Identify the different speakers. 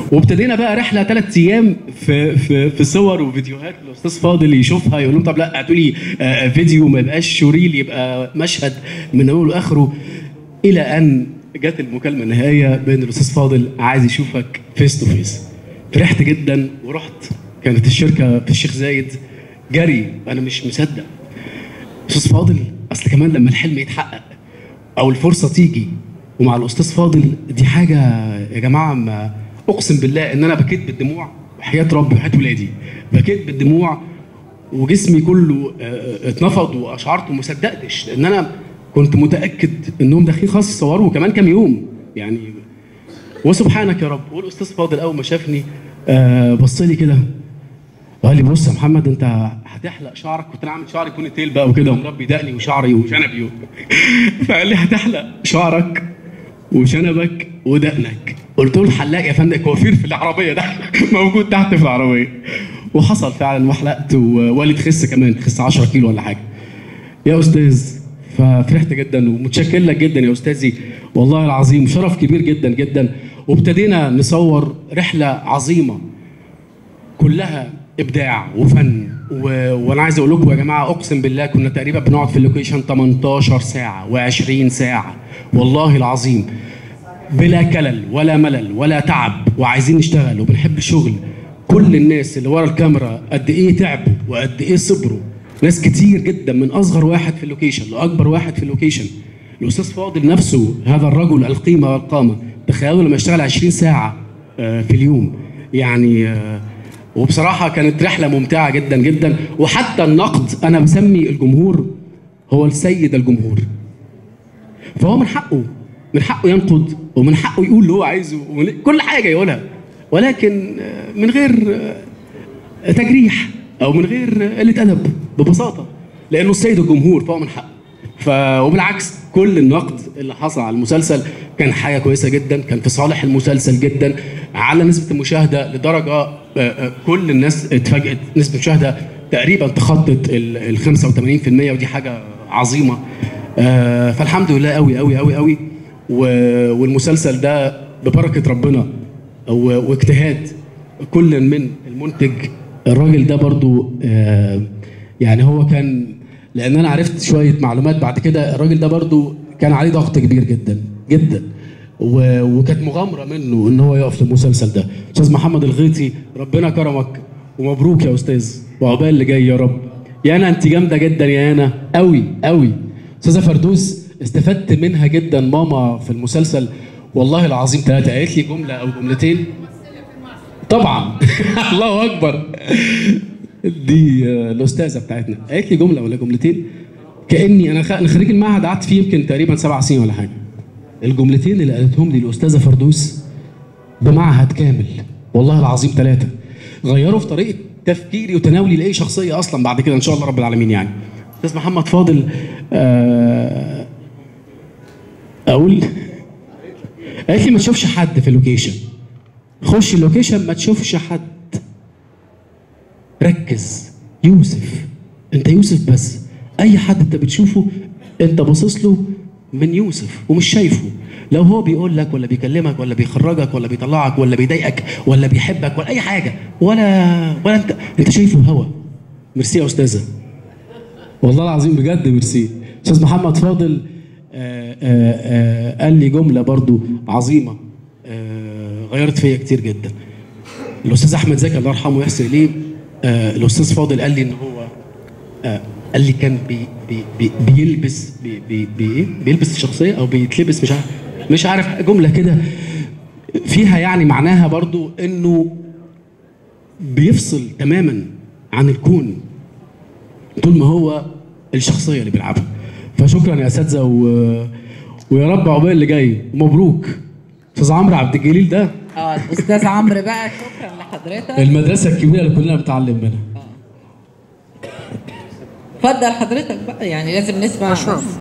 Speaker 1: وابتدينا بقى رحله ثلاث ايام في في في صور وفيديوهات الاستاذ فاضل يشوفها يقول لهم طب لا هاتوا لي آه، فيديو ما يبقاش شوريل يبقى مشهد من اوله لاخره الى ان جت المكالمه النهائيه بين الاستاذ فاضل عايز يشوفك فيس تو فيس فرحت جدا ورحت كانت الشركه في الشيخ زايد جري انا مش مصدق استاذ فاضل اصل كمان لما الحلم يتحقق او الفرصه تيجي ومع الاستاذ فاضل دي حاجه يا جماعه ما اقسم بالله ان انا بكيت بالدموع وحياه ربي وحياه ولادي بكيت بالدموع وجسمي كله آه، اتنفض واشعرت وما صدقتش لان انا كنت متاكد انهم داخلين خلاص يصوروا كمان كام يوم يعني وسبحانك يا رب والاستاذ فاضل اول ما شافني آه، بص لي كده وقال لي بص يا محمد انت هتحلق شعرك كنت انا عامل شعري كوني تيل بقى وكده ومربي دقني وشعري وشنبي و... فقال لي هتحلق شعرك وشنبك ودقنك قلت له الحلاق يا فندم كوافير في العربيه ده موجود تحت في العربيه وحصل فعلا وحلقت ووالد خس كمان خس 10 كيلو ولا حاجه يا استاذ ففرحت جدا ومتشكر لك جدا يا استاذي والله العظيم شرف كبير جدا جدا وابتدينا نصور رحله عظيمه كلها ابداع وفن و... وانا عايز اقول لكم يا جماعه اقسم بالله كنا تقريبا بنقعد في اللوكيشن 18 ساعه و20 ساعه والله العظيم بلا كلل ولا ملل ولا تعب وعايزين نشتغل وبنحب الشغل كل الناس اللي ورا الكاميرا قد ايه تعبوا وقد ايه صبروا ناس كتير جدا من اصغر واحد في اللوكيشن لاكبر واحد في اللوكيشن الاستاذ فاضل نفسه هذا الرجل القيمه والقامه تخيلوا لما يشتغل 20 ساعه آه، في اليوم يعني آه، وبصراحه كانت رحله ممتعه جدا جدا وحتى النقد انا بسمي الجمهور هو السيد الجمهور فهو من حقه من حقه ينقد ومن حقه يقول اللي هو عايزه ومن كل حاجه يقولها ولكن آه، من غير آه، تجريح او من غير آه، قله ادب ببساطه لانه السيد الجمهور فهو من حقه ف وبالعكس كل النقد اللي حصل على المسلسل كان حاجه كويسه جدا كان في صالح المسلسل جدا على نسبه المشاهده لدرجه آه، آه، كل الناس اتفاجئت نسبه المشاهده تقريبا تخطت ال ال 85% ودي حاجه عظيمه آه، فالحمد لله قوي قوي قوي قوي و- والمسلسل ده ببركه ربنا و- واجتهاد كل من المنتج الراجل ده برضو آه، يعني هو كان لان انا عرفت شويه معلومات بعد كده الراجل ده برضو كان عليه ضغط كبير جدا جدا و- وكانت مغامره منه ان هو يقف في المسلسل ده استاذ محمد الغيطي ربنا كرمك ومبروك يا استاذ وعقبال اللي جاي يا رب يانا انت جامده جدا يا يانا قوي قوي استاذه فردوس استفدت منها جدا ماما في المسلسل والله العظيم ثلاثه قالت لي جمله او جملتين طبعا الله اكبر دي آه، الاستاذه بتاعتنا قالت لي جمله ولا جملتين كاني انا خ- أنا خريج المعهد قعدت فيه يمكن تقريبا سبع سنين ولا حاجه الجملتين اللي قالتهم لي الاستاذه فردوس بمعهد كامل والله العظيم ثلاثه غيروا في طريقه تفكيري وتناولي لاي شخصيه اصلا بعد كده ان شاء الله رب العالمين يعني استاذ محمد فاضل آه، اقول قالت لي ما تشوفش حد في اللوكيشن خش اللوكيشن ما تشوفش حد ركز يوسف انت يوسف بس اي حد انت بتشوفه انت باصص له من يوسف ومش شايفه لو هو بيقول لك ولا بيكلمك ولا بيخرجك ولا بيطلعك ولا بيضايقك ولا بيحبك ولا اي حاجه ولا ولا انت انت شايفه هوا ميرسي يا استاذه والله العظيم بجد ميرسي استاذ محمد فاضل آه، آه، آه، قال لي جمله برضو عظيمه آه، غيرت فيا كتير جدا الاستاذ احمد زكي الله يرحمه ويحسن اليه آه، الاستاذ فاضل قال لي ان هو آه، قال لي كان بي بي بي بيلبس بي بي بي إيه؟ بيلبس الشخصيه او بيتلبس مش عارف مش عارف جمله كده فيها يعني معناها برضو انه بيفصل تماما عن الكون طول ما هو الشخصيه اللي بيلعبها فشكرا يا اساتذه و... ويا رب عقبال اللي جاي ومبروك استاذ عمرو عبد الجليل ده
Speaker 2: اه الاستاذ عمرو بقى شكرا لحضرتك
Speaker 1: المدرسه الكبيره اللي كلنا بنتعلم منها
Speaker 2: اتفضل حضرتك بقى يعني لازم نسمع